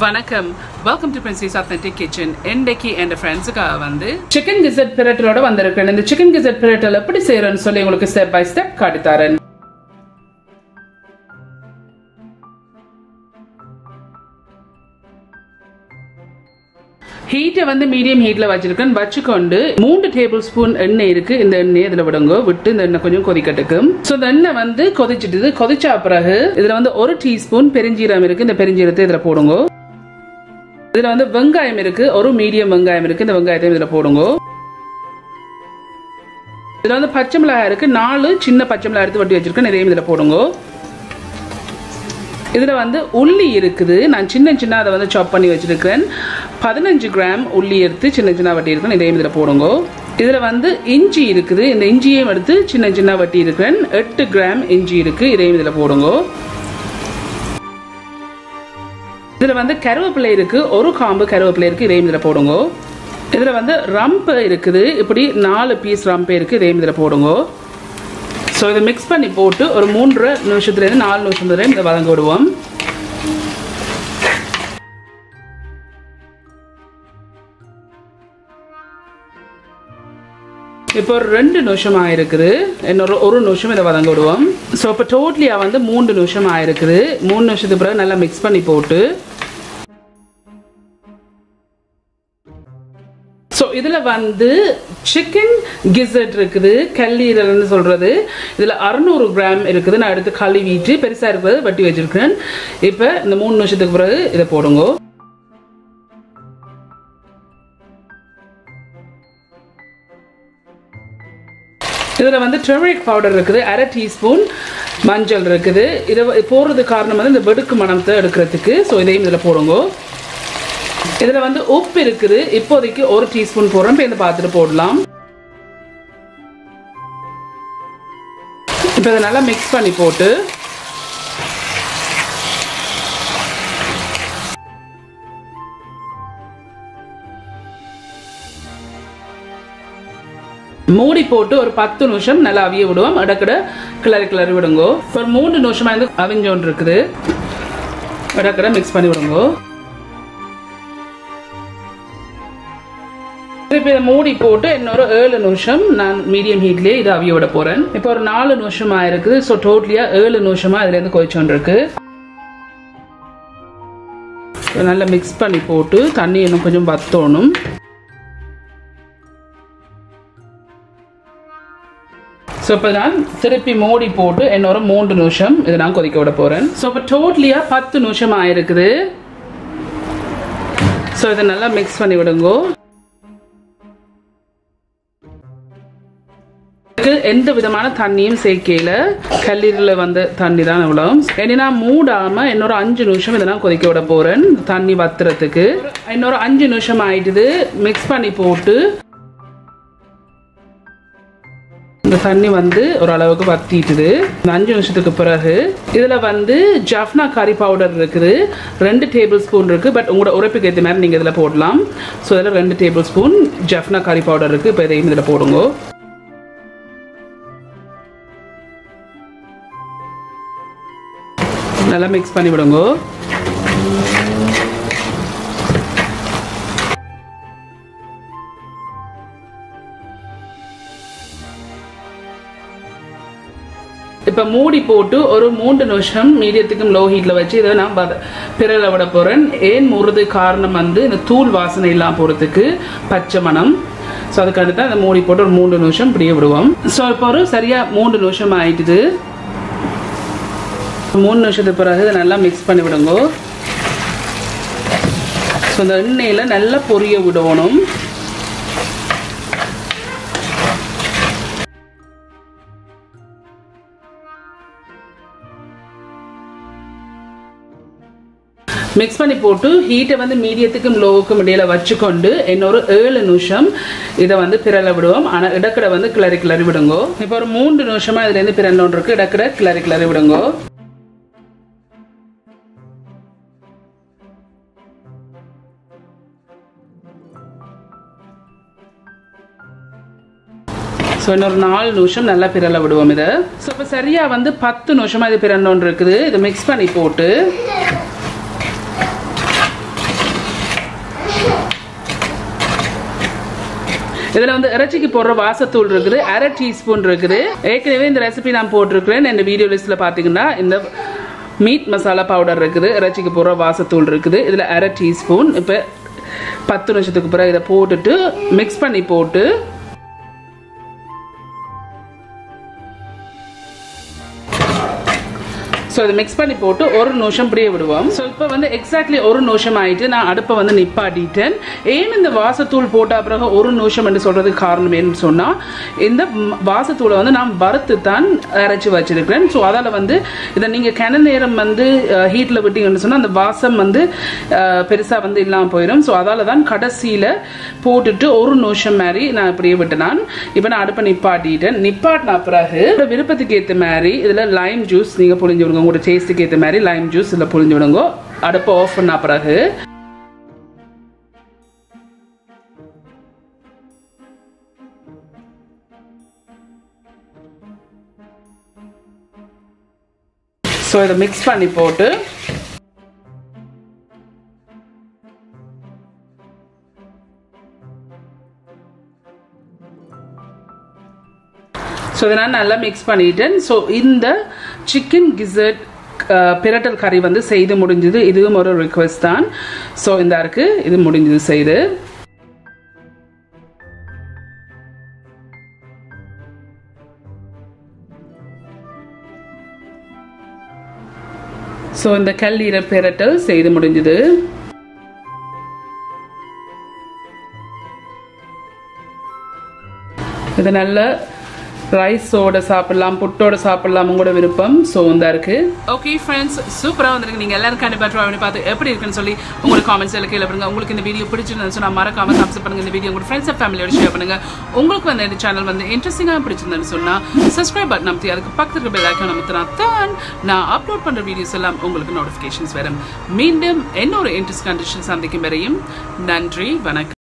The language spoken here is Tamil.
வணக்கம் welcome to princess authentic kitchen இன்றைக்கு என் ஃப்ரெண்ட்ஸுக்காக வந்து சிக்கன் கிசட் பிரட்டலோட வந்திருக்கேன் இந்த சிக்கன் கிசட் பிரட்டல் எப்படி செய்யறேன்னு சொல்லி உங்களுக்கு ஸ்டெப் பை ஸ்டெப் காட்டித்தரேன் ஹீட்டை வந்து மீடியம் ஹீட்ல வச்சிருக்கேன் வச்சுக்கொண்டு மூன்று டேபிள் ஸ்பூன் எண்ணெய் இருக்கு இந்த எண்ணெய் இதுல விடுங்க விட்டு இந்த எண்ணெய் கொஞ்சம் கொதிக்கட்டுக்கும் ஸோ இந்த எண்ணெய் வந்து கொதிச்சிட்டு கொதிச்சா பிறகு இதுல வந்து ஒரு டீஸ்பூன் பெருஞ்சீரம் இருக்கு இந்த பெருஞ்சீரத்தை இதுல போடுங்க இதுல வந்து வெங்காயம் இருக்கு ஒரு மீடியம் வெங்காயம் இருக்கு இந்த வெங்காயத்தை இதுல போடுங்க இதுல வந்து பச்சை மிளகாய் இருக்கு நாலு சின்ன பச்சை மிளகாய் எடுத்து வட்டி வச்சிருக்கேன் நிறைய இதுல போடுங்க இதில் வந்து உள்ளி இருக்குது நான் சின்ன சின்ன அதை வந்து சாப் பண்ணி வச்சுருக்கிறேன் பதினஞ்சு கிராம் உள்ளி எடுத்து சின்ன சின்ன வட்டி இருக்கேன் இதையும் இதில் போடுங்க இதில் வந்து இஞ்சி இருக்குது இந்த இஞ்சியையும் எடுத்து சின்ன சின்ன வட்டி இருக்கிறேன் எட்டு கிராம் இஞ்சி இருக்குது இதையும் இதில் போடுங்க இதில் வந்து கருவேப்பிலை இருக்குது ஒரு காம்பு கருவேப்பிலை இருக்குது இதையும் இதில் போடுங்க இதில் வந்து ரம்பு இருக்குது இப்படி நாலு பீஸ் ரம்பு இருக்குது இதையும் இதில் போடுங்க ஸோ இதை மிக்ஸ் பண்ணி போட்டு ஒரு மூன்று நிமிஷத்துலேருந்து நாலு நிமிஷம் வரை இதை வதங்க விடுவோம் இப்போ ஒரு ரெண்டு நிமிஷம் ஆயிருக்குது இன்னொரு ஒரு நிமிஷம் இதை வதங்க விடுவோம் ஸோ இப்போ டோட்லியாக வந்து மூன்று நிமிஷம் ஆயிருக்குது மூணு நிமிஷத்துக்கு பிறகு நல்லா மிக்ஸ் பண்ணி போட்டு ஸோ இதில் வந்து சிக்கன் கிசட் இருக்குது கல்லீரல்னு சொல்கிறது இதில் அறநூறு கிராம் இருக்குது நான் எடுத்து கழுவிட்டு பெருசாக இருக்கிறது வட்டி வச்சுருக்கேன் இப்போ இந்த மூணு நிமிஷத்துக்கு பிறகு இதை போடுங்க இதில் வந்து டெர்மரிக் பவுடர் இருக்குது அரை டீஸ்பூன் மஞ்சள் இருக்குது இதை போடுறது காரணம் வந்து இந்த வெடுக்கு மணத்தை எடுக்கிறதுக்கு ஸோ இதையும் இதில் போடுங்க இதில் வந்து உப்பு இருக்குது இப்போதைக்கு ஒரு டீஸ்பூன் போடுறோம் இப்போ இதை பார்த்துட்டு போடலாம் இப்போ இதை நல்லா மிக்ஸ் பண்ணி போட்டு மூடி போட்டு ஒரு பத்து நிமிஷம் நல்லா அவிய விடுவோம் இடக்கட கிளறி கிளறி விடுங்கோ ஒரு மூணு நிமிஷமா இருந்து அவிஞ்சோன் இருக்குது இடக்கட மிக்ஸ் பண்ணி விடுங்கோ இப்போ இதை மூடி போட்டு இன்னொரு ஏழு நிமிஷம் நான் மீடியம் ஹீட்லேயே இதை அவிய விட போகிறேன் இப்போ ஒரு நாலு நிமிஷம் ஆயிருக்குது ஸோ டோட்டலியாக ஏழு நிமிஷமா இதுலேருந்து கொதிச்சோன் இருக்கு நல்லா மிக்ஸ் பண்ணி போட்டு தண்ணி இன்னும் கொஞ்சம் வத்தணும் ஸோ இப்போ நான் திருப்பி மூடி போட்டு இன்னொரு மூன்று நிமிஷம் இதை நான் கொதிக்க விட போகிறேன் ஸோ இப்போ டோட்டலியாக பத்து நிமிஷம் ஆயிருக்குது ஸோ இதை நல்லா மிக்ஸ் பண்ணி விடுங்கோ எந்த விதமான தண்ணியும் சேர்க்கையில கல்லீரல வந்த தண்ணி தான் இவ்வளோ ஏன்னா மூடாம இன்னொரு அஞ்சு நிமிஷம் இதை நான் கொதிக்க விட போறேன் தண்ணி வத்துறதுக்கு இன்னொரு அஞ்சு நிமிஷம் ஆயிட்டுது மிக்ஸ் பண்ணி போட்டு இந்த தண்ணி வந்து ஓரளவுக்கு வத்திட்டுது இந்த அஞ்சு நிமிஷத்துக்கு பிறகு இதில் வந்து ஜஃப்னா கறி பவுடர் இருக்குது ரெண்டு டேபிள் ஸ்பூன் இருக்குது பட் உங்களோட உரைப்புக்கு ஏற்ற மாதிரி நீங்கள் இதில் போடலாம் ஸோ இதில் ரெண்டு டேபிள் ஸ்பூன் ஜஃப்னா கறி பவுடர் இருக்குது இப்போ இதையும் இதில் போடுங்க நல்லா மிக்ஸ் பண்ணி விடுங்க இப்போ மூடி போட்டு ஒரு மூன்று நிமிஷம் மீடியத்துக்கும் லோ ஹீட்டில் வச்சு இதை நான் பத பிறல விட போகிறேன் ஏன் முறுது காரணம் வந்து இந்த தூள் வாசனை இல்லாமல் போகிறதுக்கு பச்சை மணம் ஸோ அதுக்காண்டி தான் இந்த மூடி போட்டு ஒரு மூன்று நிமிஷம் இப்படியே விடுவோம் ஸோ இப்போ ஒரு சரியாக மூன்று நிமிஷம் ஆயிட்டுது மூணு நிமிஷத்துக்கு பிறகு இதை நல்லா மிக்ஸ் பண்ணி விடுங்க ஸோ இந்த எண்ணெயில் நல்லா பொரிய விடணும் மிக்ஸ் பண்ணி போட்டு ஹீட்டை வந்து மீடியத்துக்கும் லோவுக்கும் இடையில வச்சுக்கொண்டு இன்னொரு ஏழு நிமிஷம் இதை வந்து பிறல விடுவோம் ஆனால் இடக்கடை வந்து கிளறி கிளறி விடுங்கோ இப்போ ஒரு மூன்று நிமிஷமா இதுலேருந்து பிறண்டோன் இருக்கு இடக்கடை கிளறி கிளறி விடுங்கோ ஸோ இன்னொரு நாலு நிமிஷம் நல்லா பிறல விடுவோம் இதை ஸோ இப்போ சரியாக வந்து பத்து நிமிஷமாக இது பிறண்டோன் இருக்குது இதை மிக்ஸ் பண்ணி போட்டு இதில் வந்து இறைச்சிக்கு போடுற வாசத்தூள் இருக்குது அரை டீஸ்பூன் இருக்குது ஏற்கனவே இந்த ரெசிபி நான் போட்டிருக்கிறேன் இந்த வீடியோ லிஸ்ட்டில் பார்த்தீங்கன்னா இந்த மீட் மசாலா பவுடர் இருக்குது இறைச்சிக்கு போடுற வாசத்தூள் இருக்குது இதில் அரை டீஸ்பூன் இப்போ பத்து நிமிஷத்துக்கு பிறகு இதை போட்டுட்டு மிக்ஸ் பண்ணி போட்டு ஸோ இதை மிக்ஸ் பண்ணி போட்டு ஒரு நிமிஷம் இப்படியே விடுவோம் ஸோ இப்போ வந்து எக்ஸாக்ட்லி ஒரு நிமிஷம் ஆயிட்டு நான் அடுப்பை வந்து நிப்பாட்டிட்டேன் ஏன் இந்த வாசத்தூள் போட்ட பிறகு ஒரு நிமிஷம் என்று சொல்றதுக்கு காரணம் என்னன்னு சொன்னால் இந்த ம், வாசத்தூளை வந்து நான் வறுத்து தான் அரைச்சி வச்சிருக்கிறேன் ஸோ அதால் வந்து இதை நீங்கள் கிண நேரம் வந்து ஹீட்டில் விட்டீங்கன்னு சொன்னால் அந்த வாசம் வந்து பெருசாக வந்து இல்லாமல் போயிடும் ஸோ அதால் தான் கடைசியில் போட்டுட்டு ஒரு நிமிஷம் மாதிரி நான் இப்படியே விட்டேன் நான் இப்போ நான் அடுப்பை நிப்பாட்டிட்டேன் நிப்பாட்டின பிறகு உங்களோட விருப்பத்துக்கு ஏற்ற மாதிரி இதில் லைம் ஜூஸ் நீங்கள் புளிஞ்சு விடுங்க உங்களோட டேஸ்ட்டுக்கு ஏற்ற மாதிரி லைம் ஜூஸ் இதில் புளிஞ்சு விடுங்க அடுப்பை ஆஃப் பண்ண பிறகு ஸோ இதை மிக்ஸ் பண்ணி போட்டு ஸோ இதை நான் நல்லா மிக்ஸ் பண்ணிட்டேன் ஸோ இந்த சிக்கன் கிசர்ட் பிரட்டல் கறி வந்து செய்து முடிஞ்சது இதுவும் ஒரு ரிக்வெஸ்ட் தான் ஸோ இந்த இருக்கு இது முடிஞ்சது செய்து ஸோ இந்த கல்லீர பிரட்டல் செய்து முடிஞ்சது இது நல்ல ரைஸோட சாப்பிடலாம் புட்டோட சாப்பிடலாம் உங்களோட விருப்பம் ஸோ இந்த இருக்கு ஓகே ஃப்ரெண்ட்ஸ் சூப்பராக வந்திருக்கு நீங்கள் எல்லாரும் கண்டிப்பாக ட்ரை பண்ணி பார்த்து எப்படி இருக்குன்னு சொல்லி உங்களுக்கு காமெண்ட்ஸ் எல்லாம் கீழே பண்ணுங்க உங்களுக்கு இந்த வீடியோ பிடிச்சிருந்தது சொன்னால் மறக்காம சப்ஸ் பண்ணுங்க இந்த வீடியோ உங்களோட ஃப்ரெண்ட்ஸ் அண்ட் ஃபேமிலியோட ஷேர் பண்ணுங்க உங்களுக்கு வந்து இந்த சேனல் வந்து இன்ட்ரெஸ்டிங்காக பிடிச்சிருந்தேன்னு சொன்னால் சப்ஸ்கிரைப் பட்டன் அமைத்தி அதுக்கு பக்கத்துக்கு பெல் ஐக்கான் அமைத்தினா தான் நான் அப்லோட் பண்ணுற வீடியோஸ் எல்லாம் உங்களுக்கு நோட்டிஃபிகேஷன்ஸ் வரும் மீண்டும் இன்னொரு இன்ட்ரெஸ்ட் கண்டிஷன் சந்திக்கும் வரையும் நன்றி வணக்கம்